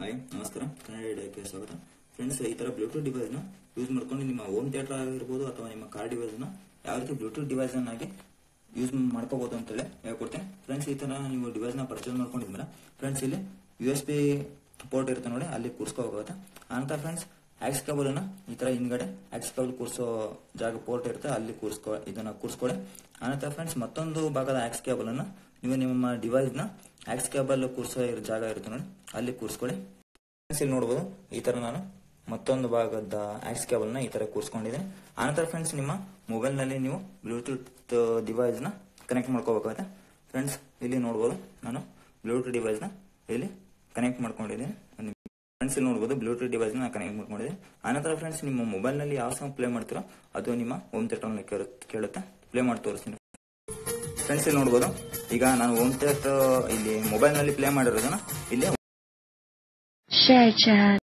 Hi ನಮಸ್ಕಾರ ಕನ್ನಡ ರೇಡಿಯೋಕ್ಕೆ ಸ್ವಾಗತ friends ಈ ತರ ಬ್ಲೂಟೂತ್ ಡಿವೈಸ್ ನ ಯೂಸ್ ಮಾಡ್ಕೊಂಡು ನಿಮ್ಮ ಹೋಮ್ ಥಿಯೇಟರ್ ಆಗಿರ್ಬೋದು ಅಥವಾ ನಿಮ್ಮ ಕಾರ್ ಡಿವೈಸ್ ನ ಯಾವ ರೀತಿ ಬ್ಲೂಟೂತ್ ಡಿವೈಸ್ ಆಗಿ ಯೂಸ್ ಮಾಡ್ಕೋಬಹುದು ಅಂತೇಳಿ ಹೇಳ್ಕೊಡ್ತೇನೆ ಫ್ರೆಂಡ್ಸ್ ಈ ತರ ನೀವು ಡಿವೈಸ್ ನ ಪರ್ಚೇಸ್ ಮಾಡ್ಕೊಂಡಿದ್ಮೇಲೆ ಫ್ರೆಂಡ್ಸ್ ಇಲ್ಲಿ ಯು ಎಸ್ ಬಿ ಪೋರ್ಟ್ ಇರುತ್ತೆ ನೋಡಿ ಅಲ್ಲಿ ಕೂರ್ಸ್ಕೋಬೇಕಾಗುತ್ತೆ ಆನಂತರ ಫ್ರೆಂಡ್ಸ್ ಆಕ್ಸ್ ಕೇಬಲ್ ಅನ್ನ ಈ ತರ ಹಿಂದ್ಗಡೆ ಆಕ್ಸ್ ಕೇಬಲ್ ಕೂರ್ಸೋ ಜಾಗ ಪೋರ್ಟ್ ಇರುತ್ತೆ ಅಲ್ಲಿ ಕೂರ್ಸ್ಕೊ ಇದನ್ನ ಕೂರ್ಸ್ಕೊಳ್ಳಿ ಆನಂತರ ಫ್ರೆಂಡ್ಸ್ ಮತ್ತೊಂದು ಭಾಗದ ಆಕ್ಸ್ ಕೇಬಲ್ ಅನ್ನ ನೀವು ನಿಮ್ಮ ಡಿವೈಸ್ ನ ಆಕ್ಸ್ ಕೇಬಲ್ ಕೂರ್ಸೋ ಇರೋ ಜಾಗ ಇರುತ್ತೆ ನೋಡಿ ಅಲ್ಲಿ ಕೂರ್ಸ್ಕೊಳ್ಳಿ ಫ್ರೆಂಡ್ಸ್ ಇಲ್ಲಿ ನೋಡ್ಬೋದು ಈ ತರ ನಾನು ಮತ್ತೊಂದು ಭಾಗದ ಆಕ್ಸ್ ಕೇಬಲ್ ನ ಈ ತರ ಕೂರ್ಸ್ಕೊಂಡಿದ್ದೀನಿ ಆನಂತರ ಫ್ರೆಂಡ್ಸ್ ನಿಮ್ಮ ಮೊಬೈಲ್ ನಲ್ಲಿ ನೀವು ಬ್ಲೂಟೂತ್ ಡಿವೈಸ್ ನ ಕನೆಕ್ಟ್ ಮಾಡ್ಕೋಬೇಕಾಗುತ್ತೆ ಫ್ರೆಂಡ್ಸ್ ಇಲ್ಲಿ ನೋಡ್ಬೋದು ನಾನು ಬ್ಲೂಟೂತ್ ಡಿವೈಸ್ ನ ಇಲ್ಲಿ ಕನೆಕ್ಟ್ ಮಾಡ್ಕೊಂಡಿದ್ದೀನಿ ಫ್ರೆಂಡ್ಸ್ ಇಲ್ಲಿ ನೋಡ್ಬೋದು ಬ್ಲೂಟೂತ್ ಡಿವೈಸ್ ನ ಕನೆಕ್ಟ್ ಮಾಡ್ಕೊಂಡಿದ್ದೀನಿ ಆನಂತರ ಫ್ರೆಂಡ್ಸ್ ನಿಮ್ಮ ಮೊಬೈಲ್ ನಲ್ಲಿ ಯಾವ ಸಾಂಗ್ ಪ್ಲೇ ಮಾಡ್ತೀರೋ ಅದು ನಿಮ್ಮ ಹೋಮ್ ಥಿಯೇಟರ್ ಕೇಳುತ್ತೆ ಪ್ಲೇ ಮಾಡಿ ತೋರಿಸ್ತೀನಿ ಫ್ರೆಂಡ್ಸ್ ಇಲ್ಲಿ ನೋಡ್ಬೋದು ಈಗ ನಾನು ಹೋಮ್ ಥಿಯೇಟರ್ ಇಲ್ಲಿ ಮೊಬೈಲ್ ನಲ್ಲಿ ಪ್ಲೇ ಮಾಡಿರೋದನ್ನ ಇಲ್ಲಿ Share chat.